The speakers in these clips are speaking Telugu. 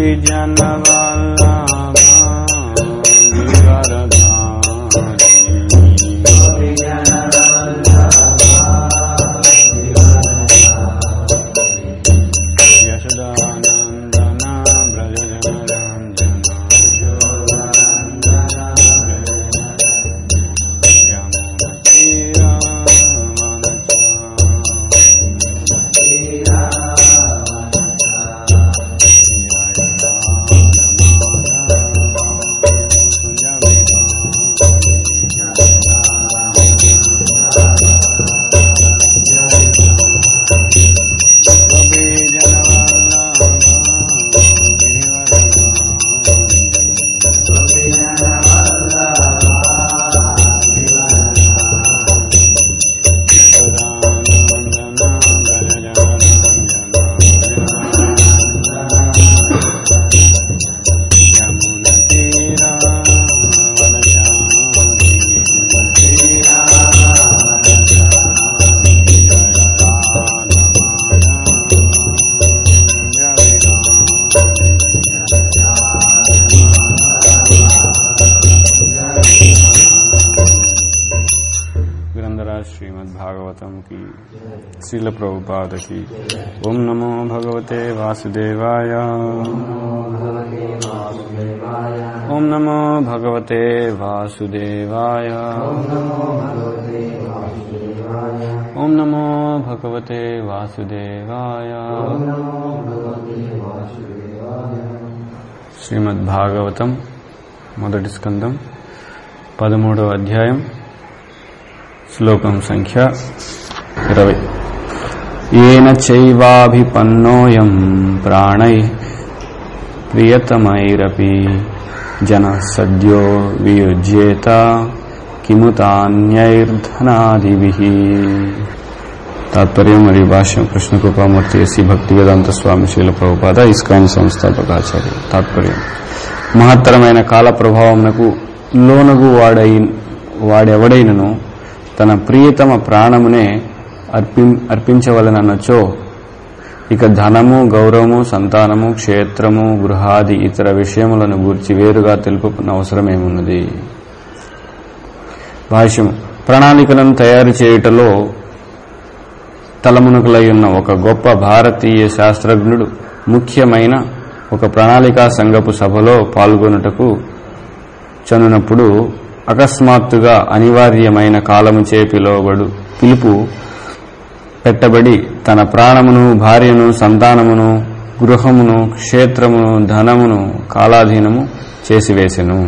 యశోదానందన గ్రంథరాజ్ శ్రీమద్ భాగవతం కి శ్రీల ప్రభుపాద కి ఓం నమో భగవతే వాసుదేవాయ ఓం నమో భగవతే వాసుదేవాయ ఓం నమో భగవతే వాసుదేవాయ శ్రీమద్ భాగవతం మొదటి స్కందం పదమూడవ అధ్యాయం శ్లోకం సంఖ్య ఇరవై ఏన చైవాభిపన్నోయం ప్రాణై ప్రియతమైరపి జన సద్యో వియుజ్యేత కిముతాన్యైర్ధనాదిభి తాత్పర్యం మరియు భాష్యం కృష్ణకృపామూర్తి ఎస్సి భక్తి వేదాంత స్వామి శీల ప్రభుపాద ఇస్కాన్ సంస్థాపకాచార్య తాత్పర్యం మహత్తరమైన కాల ప్రభావమునకు లోనగు వాడై వాడెవడైనను తన ప్రియతమ ప్రాణమునే అర్పి అర్పించవలనన్నచో ఇక ధనము గౌరవము సంతానము క్షేత్రము గృహాది ఇతర విషయములను గూర్చి వేరుగా తెలుపుకున్న అవసరమేమున్నది భాష్యం ప్రణాళికలను తయారు చేయుటలో తలమునకులై ఉన్న ఒక గొప్ప భారతీయ శాస్త్రజ్ఞుడు ముఖ్యమైన ఒక ప్రణాళికా సంఘపు సభలో పాల్గొనుటకు చనునప్పుడు అకస్మాత్తుగా అనివార్యమైన కాలము చే పిలువబడు పిలుపు పెట్టబడి తన ప్రాణమును భార్యను సంతానమును గృహమును క్షేత్రమును ధనమును కాలాధీనము చేసివేసెను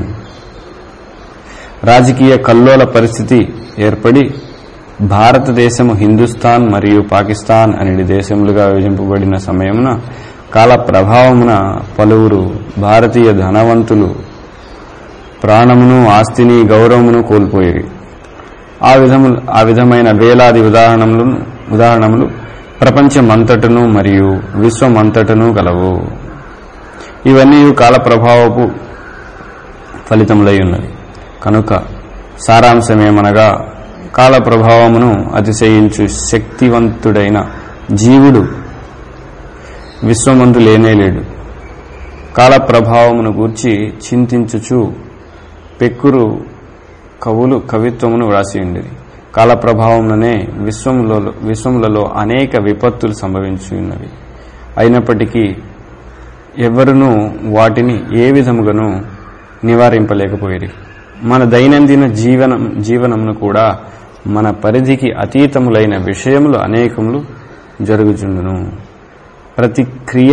రాజకీయ కల్లోల పరిస్థితి ఏర్పడి భారతదేశము హిందుస్థాన్ మరియు పాకిస్తాన్ అనే దేశములుగా విభజింపబడిన సమయమున కాల ప్రభావమున పలువురు భారతీయ ధనవంతులు ప్రాణమును ఆస్తిని గౌరవమును కోల్పోయేవి ఆ విధము ఆ విధమైన వేలాది ఉదాహరణలు ఉదాహరణములు ప్రపంచమంతటను మరియు విశ్వమంతటను గలవు ఇవన్నీ కాల ప్రభావపు ఫలితములై ఉన్నవి కనుక సారాంశమేమనగా కాల ప్రభావమును అతిశయించు శక్తివంతుడైన జీవుడు విశ్వమందు లేనేలేడు కాల ప్రభావమును గూర్చి చింతించుచు పెక్కురు కవులు కవిత్వమును వ్రాసి ఉండేది కాల ప్రభావంలోనే విశ్వములో విశ్వములలో అనేక విపత్తులు సంభవించి ఉన్నవి అయినప్పటికీ ఎవరునూ వాటిని ఏ విధముగాను నివారింపలేకపోయేది మన దైనందిన జీవనం జీవనమును కూడా మన పరిధికి అతీతములైన విషయములు అనేకములు జరుగుచుండును ప్రతిక్రియ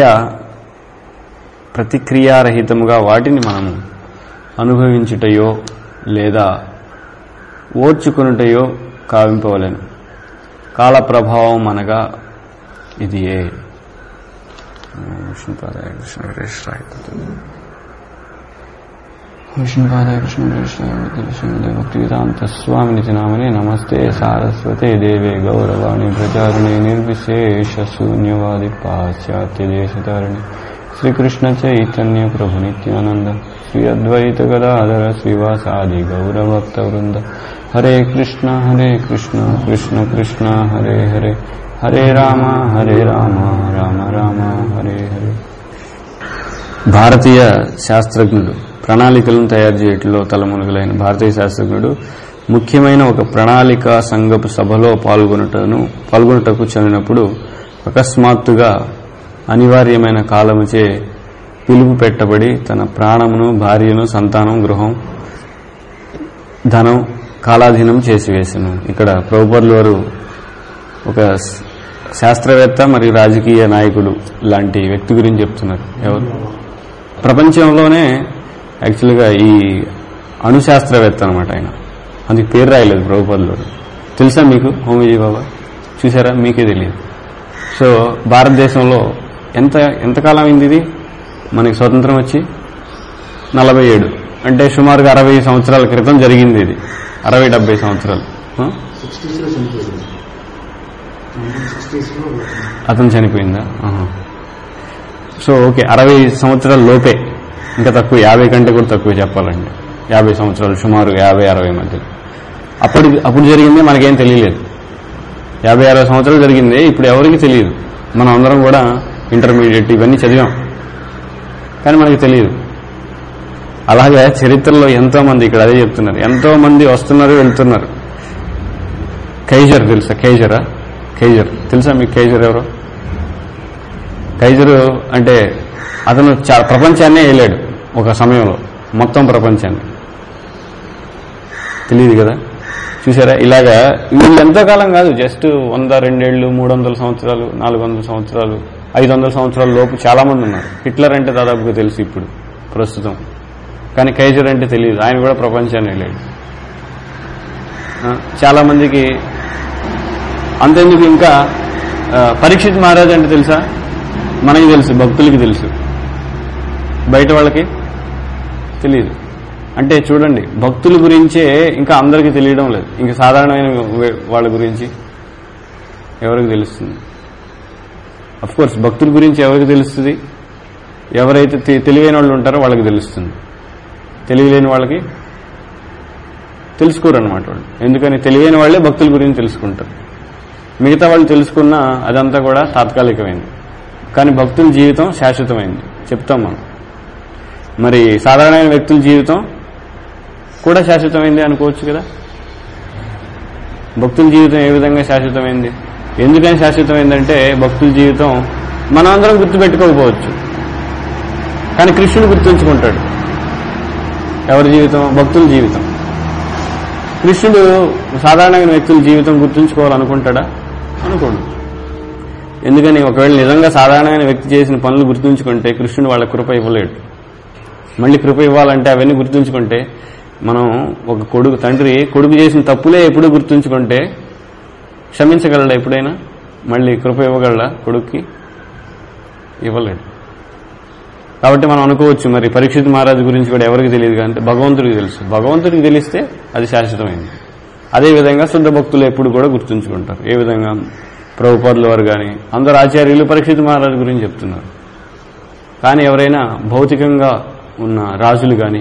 ప్రతిక్రియారహితముగా వాటిని మనము అనుభవించుటయో లేదా ఓర్చుకునుటయో కావింపవలెను కాల ప్రభావం అనగా ఇది ఏ విష్ణుపాదాయ కృష్ణ వీరేశ్వరాయ విష్ణుపాదాయ కృష్ణ వీరేశ్వరాయ భక్తివేదాంత స్వామినితి నామనే నమస్తే సారస్వతే దేవే గౌరవాణి ప్రచారిణి నిర్విశేష శూన్యవాది పాశ్చాత్య దేశతారిణి శ్రీకృష్ణ చైతన్య ప్రభు నిత్యానంద శ్రీ అద్వైత గదాధర శ్రీవాసాది గౌరభక్త వృంద హరే కృష్ణ హరే కృష్ణ కృష్ణ కృష్ణ హరే హరే హరే రామ హరే రామ రామ రామ హరే హరే భారతీయ శాస్త్రజ్ఞుడు ప్రణాళికలను తయారు చేయటంలో తలమునుగులైన భారతీయ శాస్త్రజ్ఞుడు ముఖ్యమైన ఒక ప్రణాళిక సంఘపు సభలో పాల్గొనటను పాల్గొనటకు చెందినప్పుడు అకస్మాత్తుగా అనివార్యమైన కాలముచే పిలుపు పెట్టబడి తన ప్రాణమును భార్యను సంతానం గృహం ధనం కాలాధీనం చేసివేసను ఇక్కడ ప్రభుపర్లు వారు ఒక శ- శాస్త్రవేత్త మరియు రాజకీయ నాయకుడు లాంటి వ్యక్తి గురించి చెప్తున్నారు ఎవరు ప్రపంచంలోనే యాక్చువల్గా ఈ అణుశాస్త్రవేత్త అనమాట ఆయన అందుకు పేరు రాయలేదు ప్రభుపర్లు వారు తెలుసా మీకు హోమీజీ బాబా చూసారా మీకే తెలియదు సో భారతదేశంలో ఎంత ఎంతకాలం అయింది ఇది మనకి స్వతంత్రం వచ్చి నలభై ఏడు అంటే సుమారుగా అరవై సంవత్సరాల క్రితం జరిగింది ఇది అరవై డెబ్బై సంవత్సరాలు ఆ? సిక్స్టీస్లో చనిపోయింది నైన్టీన్ సిక్స్టీస్లో అతను చనిపోయిందా ఆహా. సో ఓకే అరవై సంవత్సరాల లోపే ఇంకా తక్కువ యాభై కంటే కూడా తక్కువ చెప్పాలండి యాభై సంవత్సరాలు సుమారు యాభై అరవై మధ్య అప్పటి అప్పుడు జరిగింది మనకేం తెలియలేదు యాభై అరవై సంవత్సరాలు జరిగింది ఇప్పుడు ఎవరికి తెలియదు మనం అందరం కూడా ఇంటర్మీడియట్ ఇవన్నీ చదివాం కానీ మనకి తెలియదు అలాగే చరిత్రలో ఎంతో మంది ఇక్కడ అదే చెప్తున్నారు ఎంతో మంది వస్తున్నారు వెళ్తున్నారు కైజర్ తెలుసా కైజరా కైజర్ తెలుసా మీకు కైజర్ ఎవరు కైజరు అంటే అతను చా ప్రపంచాన్నే వెళ్ళాడు ఒక సమయంలో మొత్తం ప్రపంచాన్ని తెలియదు కదా చూసారా ఇలాగా వీళ్ళు ఎంతో కాలం కాదు జస్ట్ వంద రెండేళ్లు మూడు వందల సంవత్సరాలు నాలుగు వందల సంవత్సరాలు ఐదు వందల సంవత్సరాల లోపు చాలా మంది ఉన్నారు హిట్లర్ అంటే దాదాపుగా తెలుసు ఇప్పుడు ప్రస్తుతం కానీ కైజర్ అంటే తెలియదు ఆయన కూడా ప్రపంచాన్ని వెళ్ళాడు ఆ, చాలా మందికి అంతెందుకు ఇంకా ఆ, పరీక్షిత్ మహారాజ్ అంటే తెలుసా మనకి తెలుసు భక్తులకి తెలుసు బయట వాళ్ళకి తెలియదు అంటే చూడండి భక్తుల గురించే ఇంకా అందరికీ తెలియడం లేదు ఇంకా సాధారణమైన వే- వాళ్ళ గురించి ఎవరికి తెలుస్తుంది అఫ్ కోర్స్ భక్తుల గురించి ఎవరికి తెలుస్తుంది ఎవరైతే తె- తెలివైన వాళ్ళు ఉంటారో వాళ్ళకి తెలుస్తుంది తెలియలేని వాళ్ళకి తెలుసుకోరు అనమాట వాళ్ళు ఎందుకని తెలియని వాళ్ళే భక్తుల గురించి తెలుసుకుంటారు మిగతా వాళ్ళు తెలుసుకున్నా అదంతా కూడా తాత్కాలికమైంది కానీ భక్తుల జీవితం శాశ్వతమైంది చెప్తాం మనం మరి సాధారణమైన వ్యక్తుల జీవితం కూడా శాశ్వతమైంది అనుకోవచ్చు కదా భక్తుల జీవితం ఏ విధంగా శాశ్వతమైంది ఎందుకని శాశ్వతమైందంటే భక్తుల జీవితం మనం అందరం గుర్తుపెట్టుకోకపోవచ్చు కానీ కృష్ణుడు గుర్తుంచుకుంటాడు ఎవరి జీవితం భక్తుల జీవితం కృష్ణుడు సాధారణమైన వ్యక్తుల జీవితం గుర్తుంచుకోవాలనుకుంటాడా అనుకోడు ఎందుకని ఒకవేళ నిజంగా సాధారణమైన వ్యక్తి చేసిన పనులు గుర్తుంచుకుంటే కృష్ణుడు వాళ్ళ కృప ఇవ్వలేడు మళ్ళీ కృప ఇవ్వాలంటే అవన్నీ గుర్తుంచుకుంటే మనం ఒక కొడుకు తండ్రి కొడుకు చేసిన తప్పులే ఎప్పుడు గుర్తుంచుకుంటే క్షమించగలడా ఎప్పుడైనా మళ్ళీ కృప ఇవ్వగలడా కొడుక్కి ఇవ్వలేడు కాబట్టి మనం అనుకోవచ్చు మరి పరీక్షిత్ మహారాజు గురించి కూడా ఎవరికి తెలియదు అంటే భగవంతుడికి తెలుసు భగవంతుడికి తెలిస్తే అది శాశ్వతమైంది అదేవిధంగా శుద్ధ భక్తులు ఎప్పుడు కూడా గుర్తుంచుకుంటారు ఏ విధంగా ప్రభుపాదుల వారు కానీ అందరు ఆచార్యులు పరీక్షిత్ మహారాజు గురించి చెప్తున్నారు కానీ ఎవరైనా భౌతికంగా ఉన్న రాజులు కానీ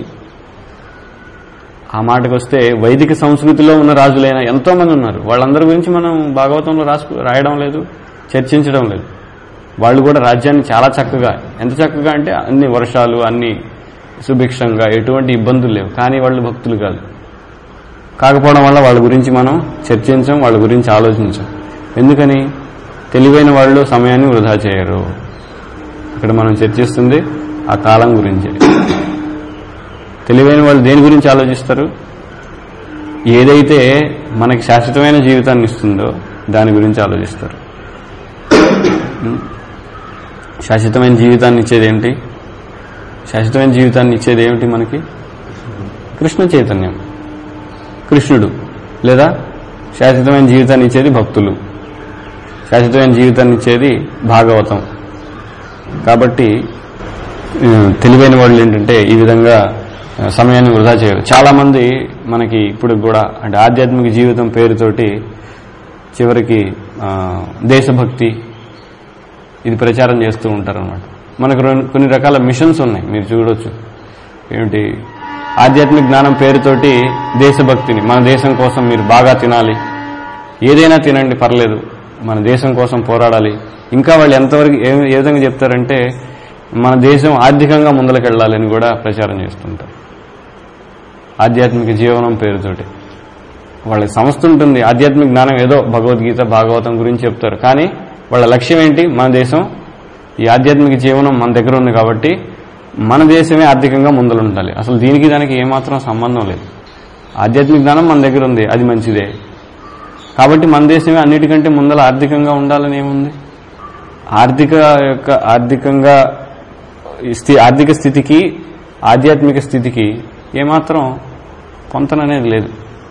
ఆ మాటకు వస్తే వైదిక సంస్కృతిలో ఉన్న రాజులైన ఎంతో మంది ఉన్నారు వాళ్ళందరి గురించి మనం భాగవతంలో రాసుకు రాయడం లేదు చర్చించడం లేదు వాళ్ళు కూడా రాజ్యాన్ని చాలా చక్కగా ఎంత చక్కగా అంటే అన్ని వర్షాలు అన్ని సుభిక్షంగా ఎటువంటి ఇబ్బందులు లేవు కానీ వాళ్ళు భక్తులు కాదు కాకపోవడం వల్ల వాళ్ళ గురించి మనం చర్చించం వాళ్ళ గురించి ఆలోచించం ఎందుకని తెలివైన వాళ్ళు సమయాన్ని వృధా చేయరు ఇక్కడ మనం చర్చిస్తుంది ఆ కాలం గురించి తెలివైన వాళ్ళు దేని గురించి ఆలోచిస్తారు ఏదైతే మనకి శాశ్వతమైన జీవితాన్ని ఇస్తుందో దాని గురించి ఆలోచిస్తారు ఉం? శాశ్వతమైన జీవితాన్ని ఇచ్చేది ఏమిటి శాశ్వతమైన జీవితాన్ని ఇచ్చేది ఏమిటి మనకి కృష్ణ చైతన్యం కృష్ణుడు లేదా శాశ్వతమైన జీవితాన్ని ఇచ్చేది భక్తులు శాశ్వతమైన జీవితాన్ని ఇచ్చేది భాగవతం కాబట్టి ఆ, తెలివైన వాళ్ళు ఏంటంటే ఈ విధంగా ఆ, సమయాన్ని వృధా చేయరు చాలా మంది మనకి ఇప్పుడు కూడా అంటే ఆధ్యాత్మిక జీవితం పేరుతోటి చివరికి ఆ, దేశభక్తి ఇది ప్రచారం చేస్తూ ఉంటారు అనమాట మనకు రెండు- కొన్ని రకాల మిషన్స్ ఉన్నాయి మీరు చూడొచ్చు ఏమిటి ఆధ్యాత్మిక జ్ఞానం పేరుతోటి దేశభక్తిని మన దేశం కోసం మీరు బాగా తినాలి ఏదైనా తినండి పర్లేదు మన దేశం కోసం పోరాడాలి ఇంకా వాళ్ళు ఎంతవరకు ఏ ఏ విధంగా చెప్తారంటే మన దేశం ఆర్థికంగా ముందలకెళ్ళాలని కూడా ప్రచారం చేస్తుంటారు ఆధ్యాత్మిక జీవనం పేరుతోటి వాళ్ళకి సంస్థ ఉంటుంది ఆధ్యాత్మిక జ్ఞానం ఏదో భగవద్గీత భాగవతం గురించి చెప్తారు కానీ వాళ్ళ లక్ష్యం ఏంటి మన దేశం ఈ ఆధ్యాత్మిక జీవనం మన దగ్గర ఉంది కాబట్టి మన దేశమే ఆర్థికంగా ముందలుండాలి అసలు దీనికి దానికి ఏమాత్రం సంబంధం లేదు ఆధ్యాత్మిక జ్ఞానం మన దగ్గర ఉంది అది మంచిదే కాబట్టి మన దేశమే అన్నిటికంటే ముందల ఆర్థికంగా ఉండాలని ఏముంది ఆర్థిక యొక్క ఆర్థికంగా ఈ స్థి- ఆర్థిక స్థితికి ఆధ్యాత్మిక స్థితికి ఏమాత్రం పొంతననేది లేదు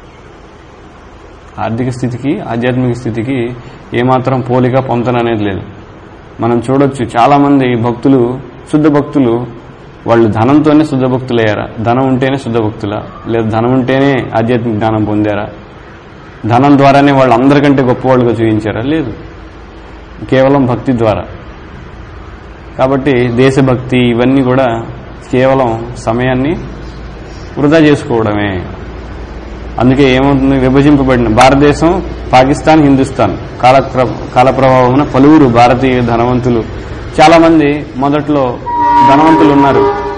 ఆర్థిక స్థితికి ఆధ్యాత్మిక స్థితికి ఏమాత్రం పోలిక పొంతన అనేది లేదు మనం చూడొచ్చు చాలా మంది భక్తులు శుద్ధ భక్తులు వాళ్ళు ధనంతోనే శుద్ధ భక్తులయ్యారా ధనం ఉంటేనే శుద్ధ భక్తులా లేదా ధనం ఉంటేనే ఆధ్యాత్మిక జ్ఞానం పొందారా ధనం ద్వారానే వాళ్ళు అందరికంటే గొప్పవాళ్ళుగా చూపించారా లేదు కేవలం భక్తి ద్వారా కాబట్టి దేశభక్తి ఇవన్నీ కూడా కేవలం సమయాన్ని వృధా చేసుకోవడమే అందుకే ఏమవుతుంది విభజింపబడిన భారతదేశం పాకిస్తాన్ హిందుస్థాన్ కాల కాల ప్రభావమున పలువురు భారతీయ ధనవంతులు చాలా మంది మొదట్లో ధనవంతులు ఉన్నారు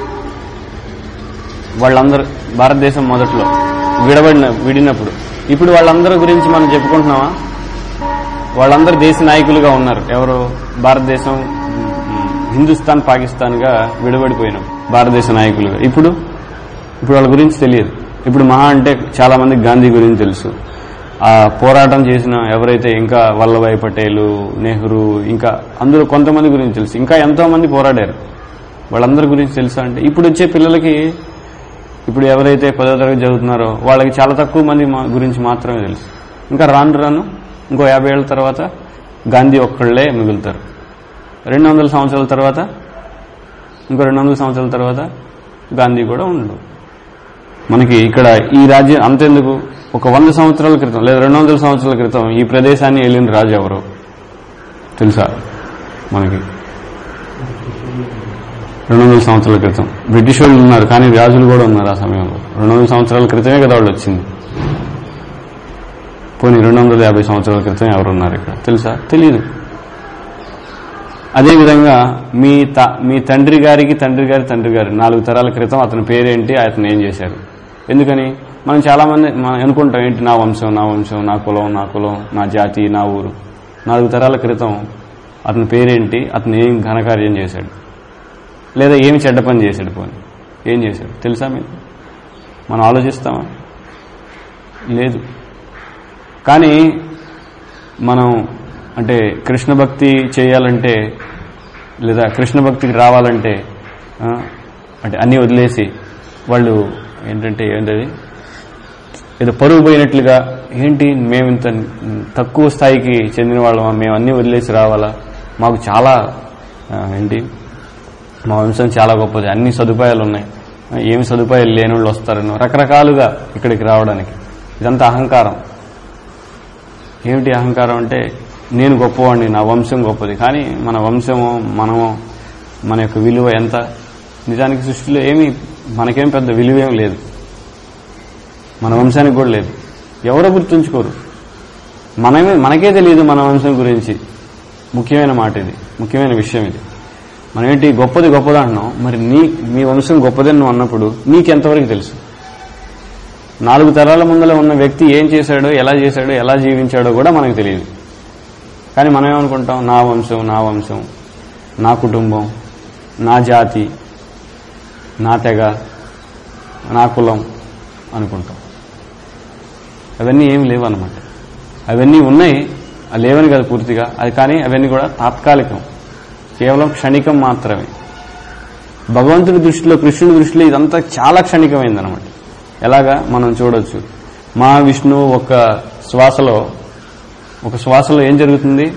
వాళ్ళందరూ భారతదేశం మొదట్లో విడబడిన విడినప్పుడు ఇప్పుడు వాళ్ళందరి గురించి మనం చెప్పుకుంటున్నామా వాళ్ళందరూ దేశ నాయకులుగా ఉన్నారు ఎవరు భారతదేశం మ్, హిందుస్థాన్ పాకిస్తాన్ గా విడబడిపోయినాం భారతదేశ నాయకులుగా ఇప్పుడు ఇప్పుడు వాళ్ళ గురించి తెలియదు ఇప్పుడు మహా అంటే చాలా మందికి గాంధీ గురించి తెలుసు ఆ పోరాటం చేసిన ఎవరైతే ఇంకా వల్లభాయ్ పటేలు నెహ్రూ ఇంకా అందులో కొంతమంది గురించి తెలుసు ఇంకా ఎంతో మంది పోరాడారు వాళ్ళందరి గురించి తెలుసా అంటే ఇప్పుడు వచ్చే పిల్లలకి ఇప్పుడు ఎవరైతే పదో తరగతి చదువుతున్నారో వాళ్ళకి చాలా తక్కువ మంది మా- గురించి మాత్రమే తెలుసు ఇంకా రాను రాను ఇంకో యాభై ఏళ్ళ తర్వాత గాంధీ ఒక్కళ్ళే మిగులుతారు రెండు వందల సంవత్సరాల తర్వాత ఇంకో రెండు వందల సంవత్సరాల తర్వాత గాంధీ కూడా ఉండడు మనకి ఇక్కడ ఈ రాజ్యం అంతెందుకు ఒక వంద సంవత్సరాల క్రితం లేదా రెండు వందల సంవత్సరాల క్రితం ఈ ప్రదేశాన్ని వెళ్ళిన రాజు ఎవరు తెలుసా మనకి రెండు వందల సంవత్సరాల క్రితం బ్రిటిష్ వాళ్ళు ఉన్నారు కానీ రాజులు కూడా ఉన్నారు ఆ సమయంలో రెండు వందల సంవత్సరాల క్రితమే కదా వాళ్ళు వచ్చింది పోనీ రెండు వందల యాభై సంవత్సరాల క్రితం ఎవరు ఉన్నారు ఇక్కడ తెలుసా తెలియదు అదేవిధంగా మీ త మీ తండ్రి గారికి తండ్రి గారి తండ్రి గారి నాలుగు తరాల క్రితం అతని పేరేంటి అతను ఏం చేశారు ఎందుకని మనం చాలా మంది మనం అనుకుంటాం ఏంటి నా వంశం నా వంశం నా కులం నా కులం నా జాతి నా ఊరు నాలుగు తరాల క్రితం అతని పేరేంటి అతను ఏం ఘనకార్యం చేశాడు లేదా ఏమి చెడ్డ పని చేశాడు పోనీ ఏం చేశాడు తెలుసా మీకు మనం ఆలోచిస్తామా లేదు కానీ మనం అంటే కృష్ణ భక్తి చేయాలంటే లేదా కృష్ణ భక్తికి రావాలంటే ఆ, అంటే అన్నీ వదిలేసి వాళ్ళు ఏంటంటే ఏంటది ఏదో పరుగు పోయినట్లుగా ఏంటి మేము ఇంత తక్కువ స్థాయికి చెందిన వాళ్ళమా మేము అన్నీ వదిలేసి రావాలా మాకు చాలా ఆ, ఏంటి మా వంశం చాలా గొప్పది అన్ని సదుపాయాలు ఉన్నాయి ఆ, ఏమి సదుపాయాలు లేని వాళ్ళు వస్తారనో రకరకాలుగా ఇక్కడికి రావడానికి ఇదంతా అహంకారం ఏమిటి అహంకారం అంటే నేను గొప్పవాడిని నా వంశం గొప్పది కానీ మన వంశము మనము మన యొక్క విలువ ఎంత నిజానికి సృష్టిలో ఏమీ మనకేం పెద్ద విలువ ఏం లేదు మన వంశానికి కూడా లేదు ఎవరో గుర్తుంచుకోరు మనమే మనకే తెలియదు మన వంశం గురించి ముఖ్యమైన మాట ఇది ముఖ్యమైన విషయం ఇది మనం ఏంటి గొప్పది గొప్పది అంటున్నాం మరి నీ మీ వంశం గొప్పదని నువ్వు అన్నప్పుడు నీకెంతవరకు తెలుసు నాలుగు తరాల ముందర ఉన్న వ్యక్తి ఏం చేశాడో ఎలా చేశాడో ఎలా జీవించాడో కూడా మనకు తెలియదు కానీ మనం ఏమనుకుంటాం నా వంశం నా వంశం నా కుటుంబం నా జాతి నా తెగ నా కులం అనుకుంటాం అవన్నీ ఏమి లేవు అనమాట అవన్నీ ఉన్నాయి అవి లేవని కాదు పూర్తిగా అది కానీ అవన్నీ కూడా తాత్కాలికం కేవలం క్షణికం మాత్రమే భగవంతుడి దృష్టిలో కృష్ణుడి దృష్టిలో ఇదంతా చాలా క్షణికమైందనమాట ఎలాగా మనం చూడొచ్చు మా విష్ణువు ఒక శ్వాసలో ఒక శ్వాసలో ఏం జరుగుతుంది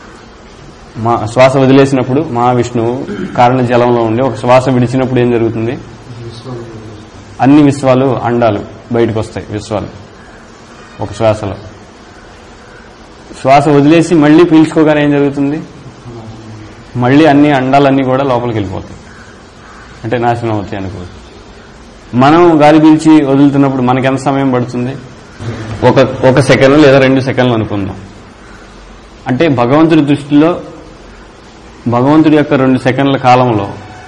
మా శ్వాస వదిలేసినప్పుడు మహావిష్ణువు కారణ జలంలో ఉండి ఒక శ్వాస విడిచినప్పుడు ఏం జరుగుతుంది అన్ని విశ్వాలు అండాలు బయటకు వస్తాయి విశ్వాలు ఒక శ్వాసలో శ్వాస వదిలేసి మళ్ళీ పీల్చుకోగానే ఏం జరుగుతుంది మళ్ళీ అన్ని అండాలన్నీ కూడా లోపలికి వెళ్ళిపోతాయి అంటే నాశనం అవుతాయి అనుకోవచ్చు మనం గాలి పీల్చి వదులుతున్నప్పుడు మనకి ఎంత సమయం పడుతుంది ఒక ఒక సెకండ్ లేదా రెండు సెకండ్లు అనుకుందాం అంటే భగవంతుడి దృష్టిలో భగవంతుడి యొక్క రెండు సెకండ్ల కాలంలో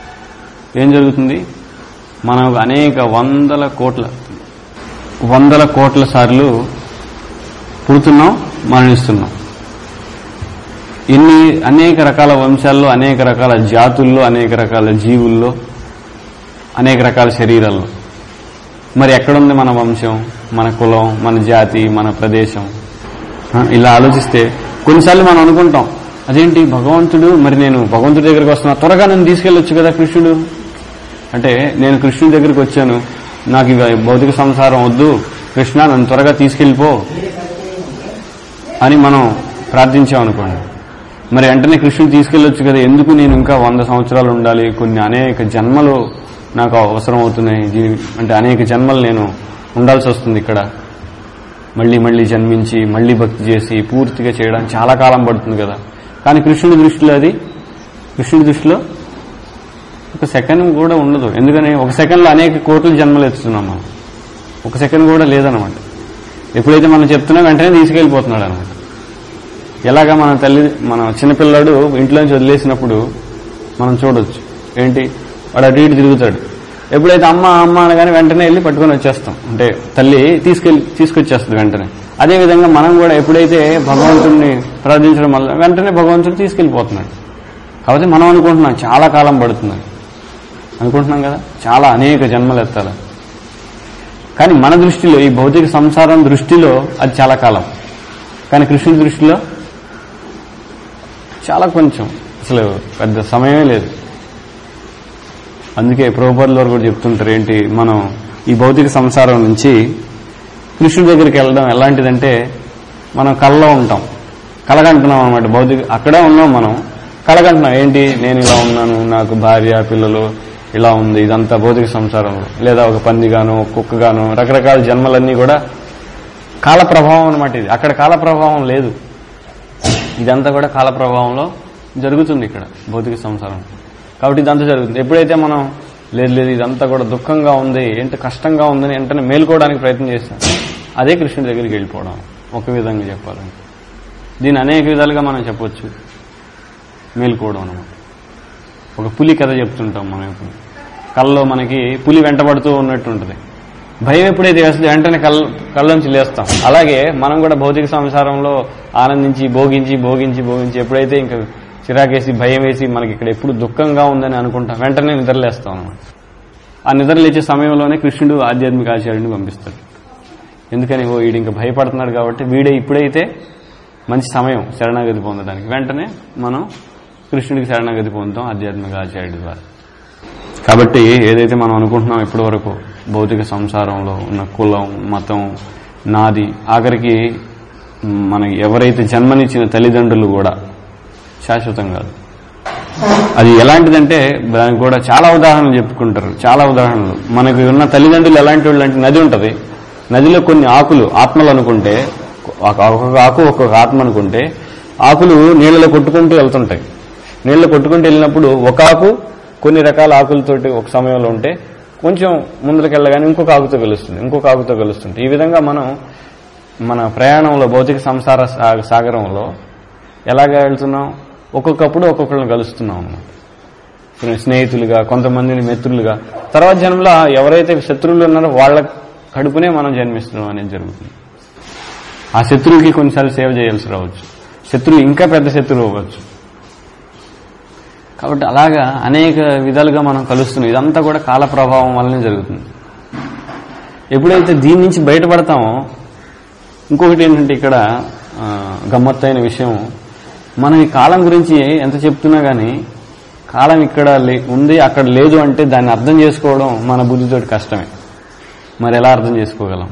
ఏం జరుగుతుంది మనం అనేక వందల కోట్ల వందల కోట్ల సార్లు పుడుతున్నాం మరణిస్తున్నాం ఇన్ని అనేక రకాల వంశాల్లో అనేక రకాల జాతుల్లో అనేక రకాల జీవుల్లో అనేక రకాల శరీరాల్లో మరి ఎక్కడుంది మన వంశం మన కులం మన జాతి మన ప్రదేశం ఆ, ఇలా ఆలోచిస్తే కొన్నిసార్లు మనం అనుకుంటాం అదేంటి భగవంతుడు మరి నేను భగవంతుడి దగ్గరికి వస్తున్నా త్వరగా నన్ను తీసుకెళ్ళొచ్చు కదా కృష్ణుడు అంటే నేను కృష్ణుడి దగ్గరికి వచ్చాను నాకు ఇక భౌతిక సంసారం వద్దు కృష్ణ నన్ను త్వరగా తీసుకెళ్ళిపో అని మనం ప్రార్థించామనుకోండి మరి వెంటనే కృష్ణుడు తీసుకెళ్ళొచ్చు కదా ఎందుకు నేను ఇంకా వంద సంవత్సరాలు ఉండాలి కొన్ని అనేక జన్మలు నాకు అవసరం అవుతున్నాయి దీని అంటే అనేక జన్మలు నేను ఉండాల్సి వస్తుంది ఇక్కడ మళ్ళీ మళ్ళీ జన్మించి మళ్ళీ భక్తి చేసి పూర్తిగా చేయడానికి చాలా కాలం పడుతుంది కదా కానీ కృష్ణుడి దృష్టిలో అది కృష్ణుడి దృష్టిలో ఒక సెకండ్ కూడా ఉండదు ఎందుకని ఒక సెకండ్లో అనేక కోట్ల జన్మలు ఎత్తుతున్నాం మనం ఒక సెకండ్ కూడా లేదనమాట ఎప్పుడైతే మనం చెప్తున్నా వెంటనే తీసుకెళ్ళిపోతున్నాడు అనమాట ఎలాగా మన తల్లి మన చిన్నపిల్లాడు ఇంట్లోంచి వదిలేసినప్పుడు మనం చూడొచ్చు ఏంటి వాడు అటు ఇటు తిరుగుతాడు ఎప్పుడైతే అమ్మ అమ్మ అనగానే వెంటనే వెళ్ళి పట్టుకొని వచ్చేస్తాం అంటే తల్లి తీసుకెళ్ళి తీసుకొచ్చేస్తుంది వెంటనే అదేవిధంగా మనం కూడా ఎప్పుడైతే భగవంతుడిని ప్రార్థించడం వల్ల వెంటనే భగవంతుడు తీసుకెళ్ళిపోతున్నాడు కాబట్టి మనం అనుకుంటున్నాం చాలా కాలం పడుతుంది అనుకుంటున్నాం కదా చాలా అనేక జన్మలు ఎత్తాలి కానీ మన దృష్టిలో ఈ భౌతిక సంసారం దృష్టిలో అది చాలా కాలం కానీ కృష్ణుడి దృష్టిలో చాలా కొంచెం అసలు పెద్ద సమయమే లేదు అందుకే ప్రభుపాదుల వారు కూడా చెప్తుంటారు ఏంటి మనం ఈ భౌతిక సంసారం నుంచి కృష్ణుడి దగ్గరికి వెళ్ళడం ఎలాంటిదంటే మనం కళ్ళలో ఉంటాం కలగంటున్నాం అనమాట భౌతిక అక్కడే ఉన్నాం మనం కలగంటున్నాం ఏంటి నేను ఇలా ఉన్నాను నాకు భార్య పిల్లలు ఇలా ఉంది ఇదంతా భౌతిక సంసారంలో లేదా ఒక పందిగాను ఒక కుక్కగాను రకరకాల జన్మలన్నీ కూడా కాల ప్రభావం అనమాట ఇది అక్కడ కాల ప్రభావం లేదు ఇదంతా కూడా కాల ప్రభావంలో జరుగుతుంది ఇక్కడ భౌతిక సంసారం కాబట్టి ఇదంతా జరుగుతుంది ఎప్పుడైతే మనం లేదు లేదు ఇదంతా కూడా దుఃఖంగా ఉంది ఏంటి కష్టంగా ఉందని వెంటనే మేల్కోవడానికి ప్రయత్నం చేస్తాం అదే కృష్ణుడి దగ్గరికి వెళ్ళిపోవడం ఒక విధంగా చెప్పాలంటే దీన్ని అనేక విధాలుగా మనం చెప్పొచ్చు మేల్కోవడం అనమాట ఒక పులి కథ చెప్తుంటాం మనం ఇప్పుడు కళ్ళలో మనకి పులి వెంటబడుతూ ఉన్నట్టు ఉంటుంది భయం ఎప్పుడైతే వేస్తుంది వెంటనే కళ్ళ కళ్ళలోంచి లేస్తాం అలాగే మనం కూడా భౌతిక సంసారంలో ఆనందించి భోగించి భోగించి భోగించి ఎప్పుడైతే ఇంకా చిరాకేసి భయం వేసి మనకి ఇక్కడ ఎప్పుడు దుఃఖంగా ఉందని అనుకుంటాం వెంటనే నిద్రలేస్తాం అనమాట ఆ నిద్ర లేచే సమయంలోనే కృష్ణుడు ఆధ్యాత్మిక ఆచార్యుడిని పంపిస్తాడు ఎందుకని ఓ వీడు ఇంకా భయపడుతున్నాడు కాబట్టి వీడే ఇప్పుడైతే మంచి సమయం శరణాగతి పొందడానికి వెంటనే మనం కృష్ణుడికి శరణాగతి పొందుతాం ఆధ్యాత్మిక ఆచార్యుడి ద్వారా కాబట్టి ఏదైతే మనం అనుకుంటున్నాం ఇప్పటి వరకు భౌతిక సంసారంలో ఉన్న కులం మతం నాది ఆఖరికి మనకి ఎవరైతే జన్మనిచ్చిన తల్లిదండ్రులు కూడా శాశ్వతం కాదు అది ఎలాంటిదంటే దానికి కూడా చాలా ఉదాహరణలు చెప్పుకుంటారు చాలా ఉదాహరణలు మనకి ఉన్న తల్లిదండ్రులు ఎలాంటి వాళ్ళు అంటే నది ఉంటుంది నదిలో కొన్ని ఆకులు ఆత్మలు అనుకుంటే ఒక- ఒక్కొక్క ఆకు ఒక్కొక్క ఆత్మ అనుకుంటే ఆకులు నీళ్ళలో కొట్టుకుంటూ వెళ్తుంటాయి నీళ్ళలో కొట్టుకుంటూ వెళ్ళినప్పుడు ఒక ఆకు కొన్ని రకాల ఆకులతోటి ఒక సమయంలో ఉంటే కొంచెం ముందుకు వెళ్ళగానే ఇంకొక ఆకుతో కలుస్తుంది ఇంకొక ఆకుతో కలుస్తుంది ఈ విధంగా మనం మన ప్రయాణంలో భౌతిక సంసార సా- సాగరంలో ఎలాగ వెళ్తున్నాం ఒక్కొక్కప్పుడు ఒక్కొక్కరిని కలుస్తున్నాం అన్నమాట కొన్ని స్నేహితులుగా కొంతమందిని మిత్రులుగా తర్వాత జన్మలో ఎవరైతే శత్రువులు ఉన్నారో వాళ్ళ కడుపునే మనం జన్మిస్తున్నాం అనేది జరుగుతుంది ఆ శత్రువుకి కొన్నిసార్లు సేవ చేయాల్సి రావచ్చు శత్రువు ఇంకా పెద్ద శత్రువు అవ్వచ్చు కాబట్టి అలాగా అనేక విధాలుగా మనం కలుస్తున్నాం ఇదంతా కూడా కాల ప్రభావం వల్లనే జరుగుతుంది ఎప్పుడైతే దీని నుంచి బయటపడతామో ఇంకొకటి ఏంటంటే ఇక్కడ ఆ, గమ్మత్తైన విషయం మనం ఈ కాలం గురించి ఎంత చెప్తున్నా కానీ కాలం ఇక్కడ లే- ఉంది అక్కడ లేదు అంటే దాన్ని అర్థం చేసుకోవడం మన బుద్ధితోటి కష్టమే మరి ఎలా అర్థం చేసుకోగలం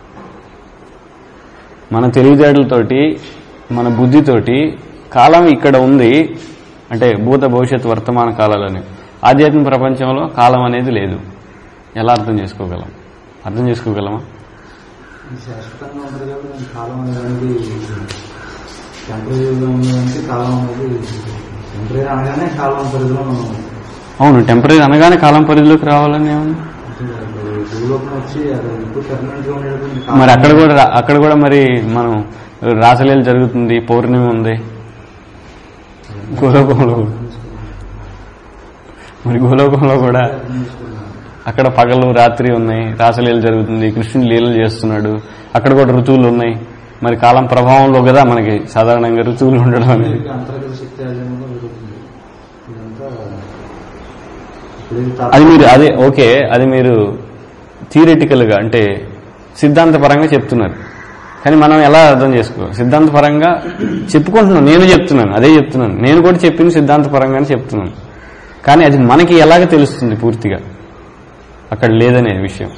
మన తెలివితేటలతోటి మన బుద్ధితోటి కాలం ఇక్కడ ఉంది అంటే భూత భవిష్యత్ వర్తమాన కాలాలని ఆధ్యాత్మిక ప్రపంచంలో కాలం అనేది లేదు ఎలా అర్థం చేసుకోగలం అర్థం చేసుకోగలమా ఇది శాశ్వతంగా ఉంటుంది కాబట్టి దాని కాలం అనేది టెంపరీగా ఉన్నదంటే కాలం అనేది టెంపరీ అనగానే కాలం పరిధిలో మనం అవును టెంపరీ అనగానే కాలం పరిధిలోకి రావాలని ఏముంది భూలోకం వచ్చి అది ఇప్పుడు పర్మనెంట్ గా ఉండేటువంటి మరి అక్కడ కూడా రా- అక్కడ కూడా మరి మనం రాసలీల జరుగుతుంది పౌర్ణమి ఉంది గోలోకంలో మరి గోలోకంలో కూడా అర్థం చేసుకున్నాను అక్కడ పగలు రాత్రి ఉన్నాయి రాసలీల జరుగుతుంది కృష్ణుడు లీలలు చేస్తున్నాడు అక్కడ కూడా ఋతువులు ఉన్నాయి మరి కాలం ప్రభావంలో కదా మనకి సాధారణంగా ఋతువులు ఉండడం అనేది ఇంకా అంతర్గత శక్తి ఆధీనంలో జరుగుతుంది ఇదంతా ఇప్పుడు ఇది అది మీరు అదే ఓకే అది మీరు థియరిటికల్ గా అంటే సిద్ధాంతపరంగా చెప్తున్నారు కానీ మనం ఎలా అర్థం చేసుకోవాలి సిద్ధాంతపరంగా చెప్పుకుంటున్నాను నేను చెప్తున్నాను అదే చెప్తున్నాను నేను కూడా చెప్పింది సిద్ధాంతపరంగానే చెప్తున్నాను కానీ అది మనకి ఎలాగ తెలుస్తుంది పూర్తిగా అక్కడ లేదనే విషయం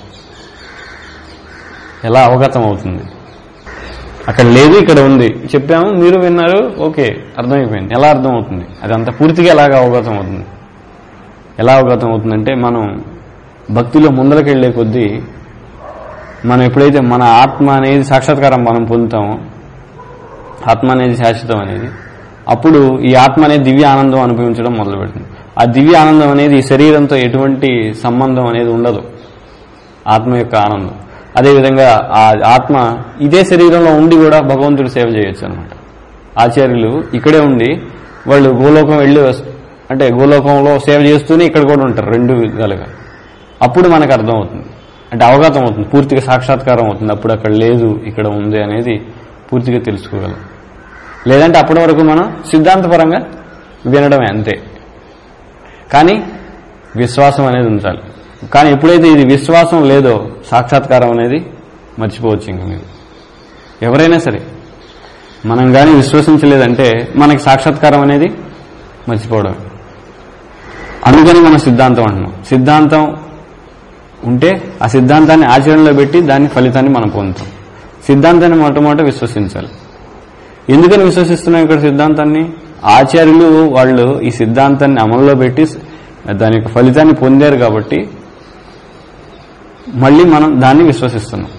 ఎలా అవగతం అవుతుంది అక్కడ లేదు ఇక్కడ ఉంది చెప్పాము మీరు విన్నారు ఓకే అర్థమైపోయింది ఎలా అర్థం అవుతుంది అది అంత పూర్తిగా ఎలాగ అవగతం అవుతుంది ఎలా అవగతం అవుతుందంటే మనం భక్తిలో ముందరకెళ్లే కొద్దీ మనం ఎప్పుడైతే మన ఆత్మ అనేది సాక్షాత్కారం మనం పొందుతామో ఆత్మ అనేది శాశ్వతం అనేది అప్పుడు ఈ ఆత్మ అనేది దివ్య ఆనందం అనుభవించడం మొదలు పెడుతుంది ఆ దివ్య ఆనందం అనేది ఈ శరీరంతో ఎటువంటి సంబంధం అనేది ఉండదు ఆత్మ యొక్క ఆనందం అదేవిధంగా ఆ ఆత్మ ఇదే శరీరంలో ఉండి కూడా భగవంతుడు సేవ చేయొచ్చు అనమాట ఆచార్యులు ఇక్కడే ఉండి వాళ్ళు గోలోకం వెళ్ళి వస్- అంటే గోలోకంలో సేవ చేస్తూనే ఇక్కడ కూడా ఉంటారు రెండు విధాలుగా అప్పుడు మనకు అర్థం అవుతుంది అంటే అవగతం అవుతుంది పూర్తిగా సాక్షాత్కారం అవుతుంది అప్పుడు అక్కడ లేదు ఇక్కడ ఉంది అనేది పూర్తిగా తెలుసుకోగలం లేదంటే అప్పటి వరకు మనం సిద్ధాంతపరంగా వినడమే అంతే కానీ విశ్వాసం అనేది ఉంచాలి కానీ ఎప్పుడైతే ఇది విశ్వాసం లేదో సాక్షాత్కారం అనేది మర్చిపోవచ్చు ఇంక మీరు ఎవరైనా సరే మనం కానీ విశ్వసించలేదంటే మనకి సాక్షాత్కారం అనేది మర్చిపోవడం అందుకని మనం సిద్ధాంతం అంటున్నాం సిద్ధాంతం ఉంటే ఆ సిద్ధాంతాన్ని ఆచరణలో పెట్టి దాని ఫలితాన్ని మనం పొందుతాం సిద్ధాంతాన్ని మొట్టమొదట విశ్వసించాలి ఎందుకని విశ్వసిస్తున్నాం ఇక్కడ సిద్ధాంతాన్ని ఆచార్యులు వాళ్ళు ఈ సిద్ధాంతాన్ని అమల్లో పెట్టి దాని యొక్క ఫలితాన్ని పొందారు కాబట్టి మళ్ళీ మనం దాన్ని విశ్వసిస్తున్నాం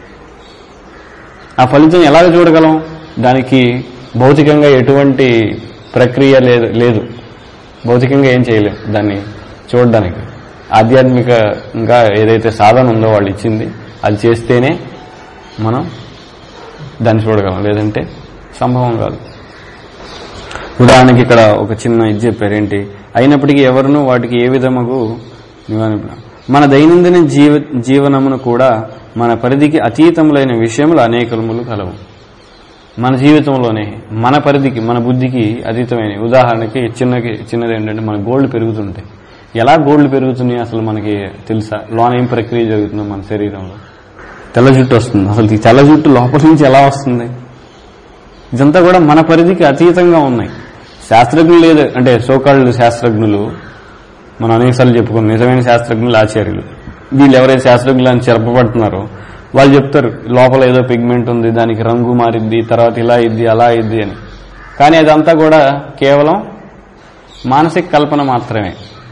ఆ ఫలితం ఎలాగ చూడగలం దానికి భౌతికంగా ఎటువంటి ప్రక్రియ లేదు లేదు భౌతికంగా ఏం చేయలేం దాన్ని చూడడానికి ఆధ్యాత్మికంగా ఏదైతే సాధన ఉందో వాళ్ళు ఇచ్చింది అది చేస్తేనే మనం దాన్ని చూడగలం లేదంటే సంభవం కాదు ఉదాహరణకి ఇక్కడ ఒక చిన్న ఇది చెప్పారు ఏంటి అయినప్పటికీ ఎవరును వాటికి ఏ విధముకు నివారణ మన దైనందిన జీవ జీవనమును కూడా మన పరిధికి అతీతములైన విషయములు అనేకములు కలవు మన జీవితంలోనే మన పరిధికి మన బుద్ధికి అతీతమైన ఉదాహరణకి చిన్నకి చిన్నది ఏంటంటే మన గోల్డ్ పెరుగుతుంటాయి ఎలా గోల్డ్ పెరుగుతున్నాయి అసలు మనకి తెలుసా లోన ఏం ప్రక్రియ జరుగుతుందో మన శరీరంలో తెల్ల జుట్టు వస్తుంది అసలు ఈ తెల్ల జుట్టు లోపల నుంచి ఎలా వస్తుంది ఇదంతా కూడా మన పరిధికి అతీతంగా ఉన్నాయి శాస్త్రజ్ఞులు లేదు అంటే సోకాళ్ళు శాస్త్రజ్ఞులు మనం అనేకసార్లు చెప్పుకున్నాం నిజమైన శాస్త్రజ్ఞులు ఆచార్యులు వీళ్ళు ఎవరైతే శాస్త్రజ్ఞులు అని చెరపబడుతున్నారో వాళ్ళు చెప్తారు లోపల ఏదో పిగ్మెంట్ ఉంది దానికి రంగు మారిద్ది తర్వాత ఇలా ఇద్ది అలా ఇద్ది అని కానీ అదంతా కూడా కేవలం మానసిక కల్పన మాత్రమే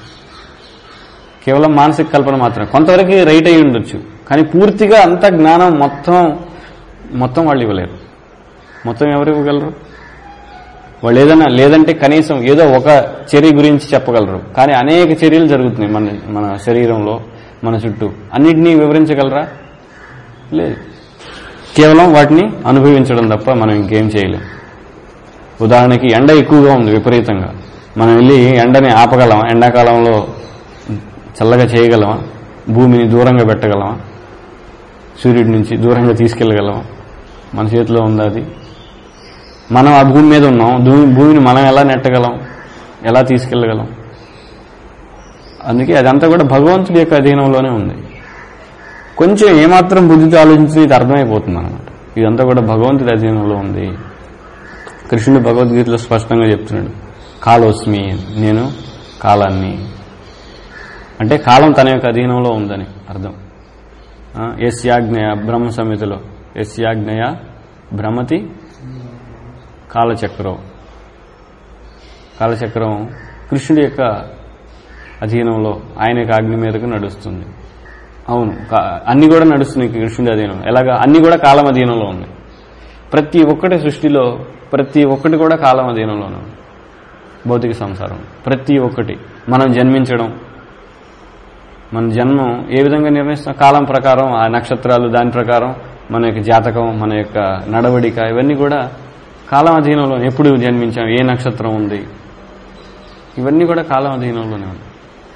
కేవలం మానసిక కల్పన మాత్రమే కొంతవరకు రైట్ అయి ఉండొచ్చు కానీ పూర్తిగా అంత జ్ఞానం మొత్తం మొత్తం వాళ్ళు ఇవ్వలేరు మొత్తం ఎవరు ఇవ్వగలరు వాళ్ళు ఏదైనా లేదంటే కనీసం ఏదో ఒక చర్య గురించి చెప్పగలరు కానీ అనేక చర్యలు జరుగుతున్నాయి మన మన శరీరంలో మన చుట్టూ అన్నిటినీ వివరించగలరా లేదు కేవలం వాటిని అనుభవించడం తప్ప మనం ఇంకేం చేయలేం ఉదాహరణకి ఎండ ఎక్కువగా ఉంది విపరీతంగా మనం వెళ్ళి ఎండని ఆపగలమా ఎండాకాలంలో చల్లగా చేయగలమా భూమిని దూరంగా పెట్టగలమా సూర్యుడి నుంచి దూరంగా తీసుకెళ్ళగలమా మన చేతిలో ఉంది అది మనం ఆ భూమి మీద ఉన్నాం భూమి భూమిని మనం ఎలా నెట్టగలం ఎలా తీసుకెళ్ళగలం అందుకే అదంతా కూడా భగవంతుడి యొక్క అధీనంలోనే ఉంది కొంచెం ఏమాత్రం బుద్ధితో ఆలోచించి ఇది అర్థమైపోతుంది అనమాట ఇదంతా కూడా భగవంతుడి అధీనంలో ఉంది కృష్ణుడు భగవద్గీతలో స్పష్టంగా చెప్తున్నాడు కాలోస్మి నేను కాలాన్ని అంటే కాలం తన యొక్క అధీనంలో ఉందని అర్థం ఆ, యస్యాజ్ఞయ బ్రహ్మ సమితిలో యస్యాజ్ఞయ భ్రమతి కాలచక్రం కాలచక్రం కృష్ణుడి యొక్క అధీనంలో ఆయన యొక్క ఆజ్ఞ మీదకు నడుస్తుంది అవును కా- అన్ని కూడా నడుస్తున్నాయి కృష్ణుడి అధీనంలో ఎలాగా అన్ని కూడా కాలం అధీనంలో ఉన్నాయి ప్రతి ఒక్కటి సృష్టిలో ప్రతి ఒక్కటి కూడా కాలం అధీనంలోనే ఉంది భౌతిక సంసారం ప్రతి ఒక్కటి మనం జన్మించడం మన జన్మం ఏ విధంగా నిర్ణయిస్తాం కాలం ప్రకారం ఆ నక్షత్రాలు దాని ప్రకారం మన యొక్క జాతకం మన యొక్క నడవడిక ఇవన్నీ కూడా కాలం అధీనంలో ఎప్పుడు జన్మించాం ఏ నక్షత్రం ఉంది ఇవన్నీ కూడా కాలం అధీనంలోనే ఉంది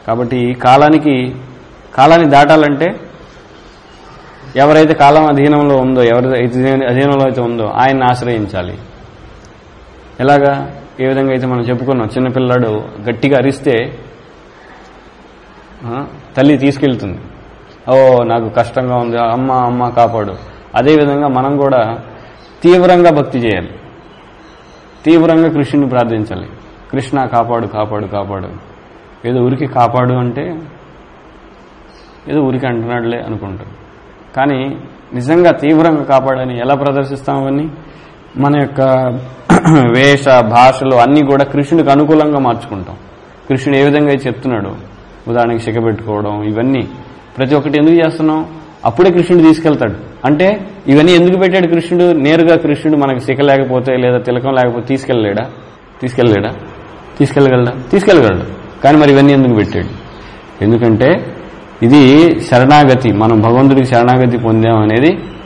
కాబట్టి ఈ కాలానికి కాలాన్ని దాటాలంటే ఎవరైతే కాలం అధీనంలో ఉందో ఎవరైతే అధీనంలో అయితే ఉందో ఆయన్ని ఆశ్రయించాలి ఎలాగా ఏ విధంగా అయితే మనం చెప్పుకున్నాం చిన్నపిల్లాడు గట్టిగా అరిస్తే ఆ, తల్లి తీసుకెళ్తుంది ఓ నాకు కష్టంగా ఉంది అమ్మ అమ్మ కాపాడు అదేవిధంగా మనం కూడా తీవ్రంగా భక్తి చేయాలి తీవ్రంగా కృష్ణుని ప్రార్థించాలి కృష్ణ కాపాడు కాపాడు కాపాడు ఏదో ఊరికి కాపాడు అంటే ఏదో ఊరికి అంటున్నాడులే అనుకుంటాం కానీ నిజంగా తీవ్రంగా కాపాడని ఎలా ప్రదర్శిస్తాం అవన్నీ మన యొక్క వేష భాషలు అన్నీ కూడా కృష్ణుడికి అనుకూలంగా మార్చుకుంటాం కృష్ణుడు ఏ విధంగా అయితే చెప్తున్నాడు ఉదాహరణకి శిఖ పెట్టుకోవడం ఇవన్నీ ప్రతి ఒక్కటి ఎందుకు చేస్తున్నాం అప్పుడే కృష్ణుడు తీసుకెళ్తాడు అంటే ఇవన్నీ ఎందుకు పెట్టాడు కృష్ణుడు నేరుగా కృష్ణుడు మనకి శిఖ లేకపోతే లేదా తిలకం లేకపోతే తీసుకెళ్ళలేడా తీసుకెళ్ళలేడా తీసుకెళ్ళగలడా తీసుకెళ్ళగలడు కానీ మరి ఇవన్నీ ఎందుకు పెట్టాడు ఎందుకంటే ఇది శరణాగతి మనం భగవంతుడికి శరణాగతి పొందాం అనేది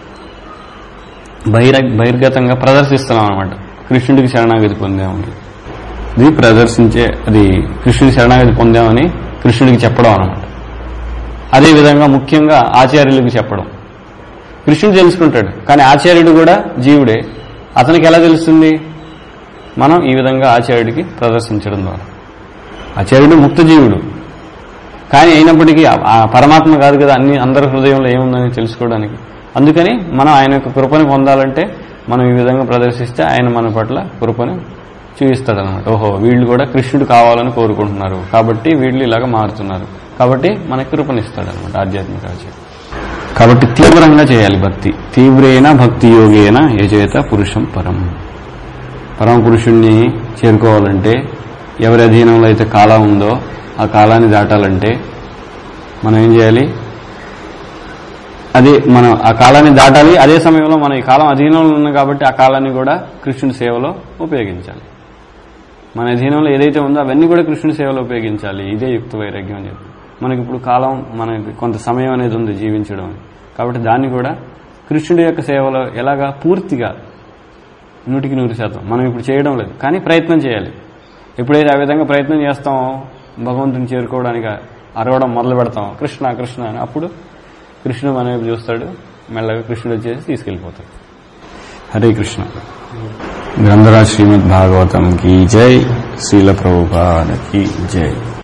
బహిర బహిర్గతంగా ప్రదర్శిస్తున్నాం అనమాట కృష్ణుడికి శరణాగతి పొందామని ఇది ప్రదర్శించే అది కృష్ణుడికి శరణాగతి పొందామని కృష్ణుడికి చెప్పడం అనమాట అదేవిధంగా ముఖ్యంగా ఆచార్యులకు చెప్పడం కృష్ణుడు తెలుసుకుంటాడు కానీ ఆచార్యుడు కూడా జీవుడే అతనికి ఎలా తెలుస్తుంది మనం ఈ విధంగా ఆచార్యుడికి ప్రదర్శించడం ద్వారా ఆచార్యుడు ముక్త జీవుడు కానీ అయినప్పటికీ ఆ- ఆ పరమాత్మ కాదు కదా అన్ని అందరి హృదయంలో ఏముందని తెలుసుకోవడానికి అందుకని మనం ఆయన యొక్క కృపని పొందాలంటే మనం ఈ విధంగా ప్రదర్శిస్తే ఆయన మన పట్ల కృపని చూపిస్తాడనమాట ఓహో వీళ్ళు కూడా కృష్ణుడు కావాలని కోరుకుంటున్నారు కాబట్టి వీళ్ళు ఇలాగ మారుతున్నారు కాబట్టి మనకి కృపనిస్తాడనమాట ఆధ్యాత్మిక ఆచార్య కాబట్టి తీవ్రంగా చేయాలి భక్తి తీవ్రేణ భక్తి యోగేన యజేత పురుషం పరం పరమ పురుషుణ్ణి చేరుకోవాలంటే ఎవరి అధీనంలో అయితే కాలం ఉందో ఆ కాలాన్ని దాటాలంటే మనం ఏం చేయాలి అదే మనం ఆ కాలాన్ని దాటాలి అదే సమయంలో మనం ఈ కాలం అధీనంలో ఉన్నాం కాబట్టి ఆ కాలాన్ని కూడా కృష్ణుడి సేవలో ఉపయోగించాలి మన అధీనంలో ఏదైతే ఉందో అవన్నీ కూడా కృష్ణుడి సేవలో ఉపయోగించాలి ఇదే యుక్త వైరాగ్యం అని చెప్పి మనకి ఇప్పుడు కాలం మనకి కొంత సమయం అనేది ఉంది జీవించడం కాబట్టి దాన్ని కూడా కృష్ణుడి యొక్క సేవలో ఎలాగా పూర్తిగా నూటికి నూరు శాతం మనం ఇప్పుడు చేయడం లేదు కానీ ప్రయత్నం చేయాలి ఎప్పుడైతే ఆ విధంగా ప్రయత్నం చేస్తామో భగవంతుని చేరుకోవడానికి అరవడం మొదలు పెడతాం కృష్ణ కృష్ణ అని అప్పుడు కృష్ణుడు మన వైపు చూస్తాడు మెల్లగా కృష్ణుడు వచ్చేసి తీసుకెళ్ళిపోతాడు హరే కృష్ణ గ్రంథరాజ్ శ్రీమద్ భాగవతం కీ జై శీల ప్రభుపాద కీ జై